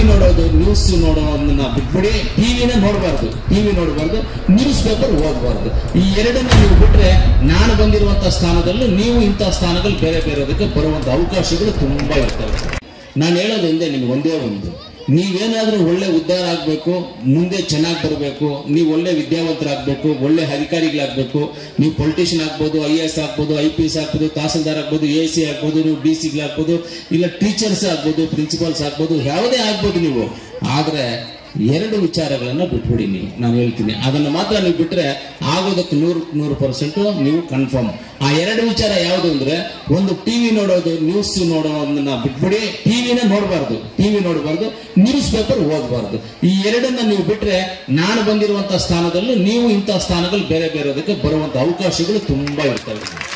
ನೋಡೋದು ನ್ಯೂಸ್ ನೋಡೋದನ್ನ ಬಿಟ್ಬಿಡಿ ಟಿವಿನ ನೋಡಬಾರ್ದು ಟಿವಿ ನೋಡಬಾರ್ದು ನ್ಯೂಸ್ ಪೇಪರ್ ಓದಬಾರ್ದು ಈ ಎರಡನ್ನ ನೀವು ಬಿಟ್ರೆ ನಾನು ಬಂದಿರುವಂತಹ ಸ್ಥಾನದಲ್ಲೂ ನೀವು ಇಂತಹ ಸ್ಥಾನದಲ್ಲಿ ಬೇರೆ ಬೇರೆದಕ್ಕೆ ಬರುವಂತ ಅವಕಾಶಗಳು ತುಂಬಾ ಇರ್ತವೆ ನಾನು ಹೇಳೋದು ಹಿಂದೆ ನಿಮ್ಗೆ ಒಂದೇ ಒಂದು ನೀವೇನಾದ್ರೂ ಒಳ್ಳೆ ಉದ್ಧಾರ ಆಗ್ಬೇಕು ಮುಂದೆ ಚೆನ್ನಾಗಿ ಬರಬೇಕು ನೀವು ಒಳ್ಳೆ ವಿದ್ಯಾವಂತರಾಗಬೇಕು ಒಳ್ಳೆ ಅಧಿಕಾರಿಗಳಾಗಬೇಕು ನೀವು ಪೊಲಿಟಿಷಿಯನ್ ಆಗ್ಬೋದು ಐ ಎಸ್ ಆಗ್ಬೋದು ಐ ಪಿ ಎಸ್ ಆಗ್ಬೋದು ತಹಸೀಲ್ದಾರ್ ಆಗ್ಬೋದು ಎ ಸಿ ಆಗ್ಬೋದು ನೀವು ಡಿ ಸಿಗಳಾಗ್ಬೋದು ಇಲ್ಲ ಟೀಚರ್ಸ್ ಆಗ್ಬೋದು ಪ್ರಿನ್ಸಿಪಾಲ್ಸ್ ಆಗ್ಬೋದು ಯಾವುದೇ ಆಗ್ಬೋದು ನೀವು ಆದ್ರೆ ಎರಡು ವಿಚಾರಗಳನ್ನ ಬಿಟ್ಬಿಡಿ ನೀವು ನಾನು ಹೇಳ್ತೀನಿ ಅದನ್ನ ಮಾತ್ರ ನೀವು ಬಿಟ್ರೆ ಆಗೋದಕ್ಕೆ ನೂರು ನೂರು ಪರ್ಸೆಂಟ್ ನೀವು ಕನ್ಫರ್ಮ್ ಆ ಎರಡು ವಿಚಾರ ಯಾವುದು ಅಂದ್ರೆ ಒಂದು ಟಿವಿ ನೋಡೋದು ನ್ಯೂಸ್ ನೋಡೋದನ್ನ ಬಿಟ್ಬಿಡಿ ಟಿವಿನ ನೋಡಬಾರ್ದು ಟಿವಿ ನೋಡಬಾರ್ದು ನ್ಯೂಸ್ ಪೇಪರ್ ಓದಬಾರ್ದು ಈ ಎರಡನ್ನ ನೀವು ಬಿಟ್ರೆ ನಾನು ಬಂದಿರುವಂತಹ ಸ್ಥಾನದಲ್ಲೂ ನೀವು ಇಂತಹ ಸ್ಥಾನದಲ್ಲಿ ಬೇರೆ ಬೇರೆದಕ್ಕೆ ಬರುವಂತ ಅವಕಾಶಗಳು ತುಂಬಾ ಇರ್ತವೆ